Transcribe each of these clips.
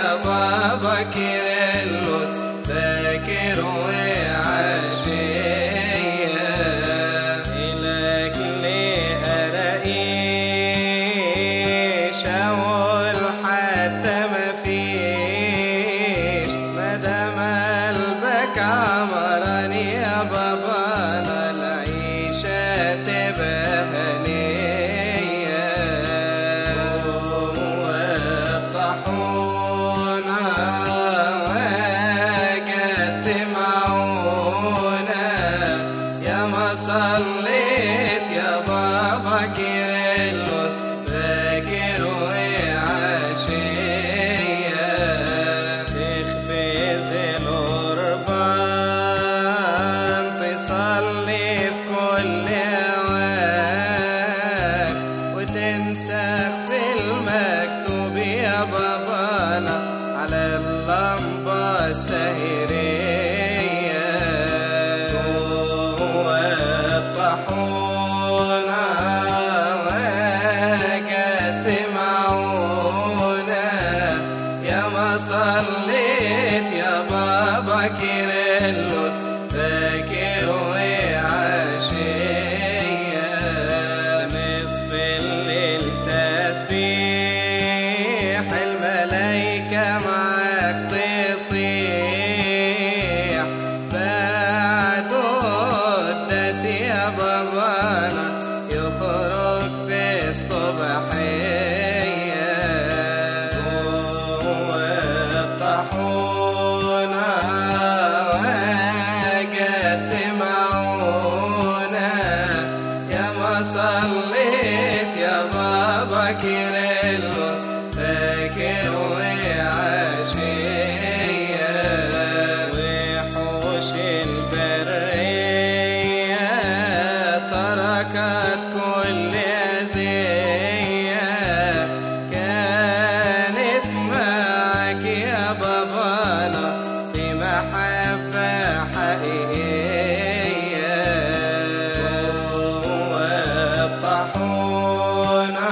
يا بابا كيرلس فاكر وعشية إلك لأرقيش أقول حتى ما فيش مدام قلبك عمراني يا بابانا العيشة تبقى هنية والطحونة وجدت معونة يا ما صليت يا بابا كيرلس فاكر وعشية تخبز القربان تصلي في كل أوان وتنسخ في المكتوب يا بابانا على اللمبة السهرية جوه الطحونة وجدت معونة يا ما صليت يا بابا كيرلس فاكر وعشية نصف الليل تسبيح الملايكة معاك تصيح بعد قداس يا بابانا يخرج في الصبحية جوه الطحونة وجدت معونة يا ما صليت يا بابا كيرلس فاكر وعشية وحوش البرية تركت كل أذية كانت معك يا بابانا في محبة حقيقية جوه الطحونة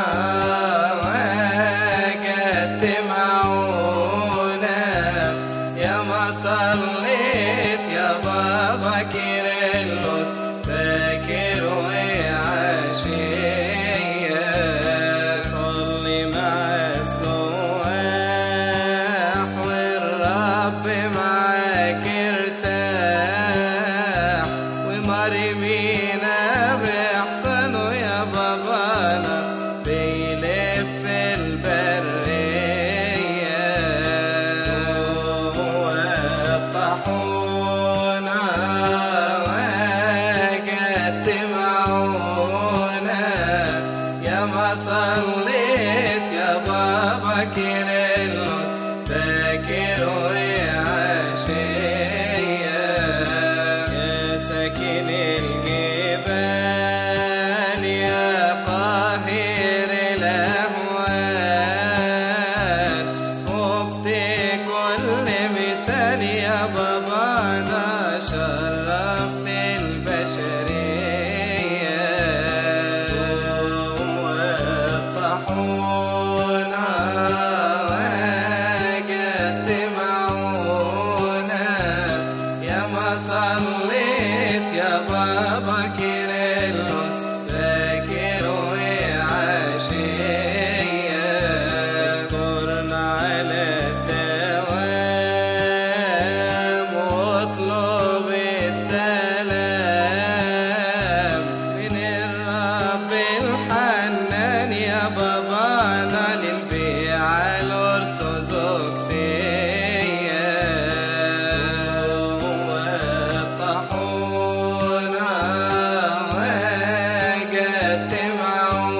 وجدت معونة يا ما صليت يا بابا كيرلس فاكر وعشية صلي مع السواح والرب معاك ارتاح ومرمينا بإحسانه يا بابانا بيلف البرية جوه الطحونة وجدت معونة يا ما صليت يا بابا كيرلس فاكر وعشية يا ساكن الجبال يا قاهر الأهوال خبت كل مثال يا بابانا شرفت البشرية جوه الطحونة وجدت معونة يا ما صليت يا بابا كيرلس فاكر وعشية اشكرنا على الدوام واطلب السلام من الرب الحنان يا بابانا للبيعة الأرثوذكسية جوه الطحونة وجدت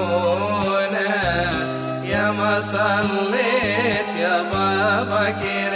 معونة يا ما صليت يا بابا كيرلس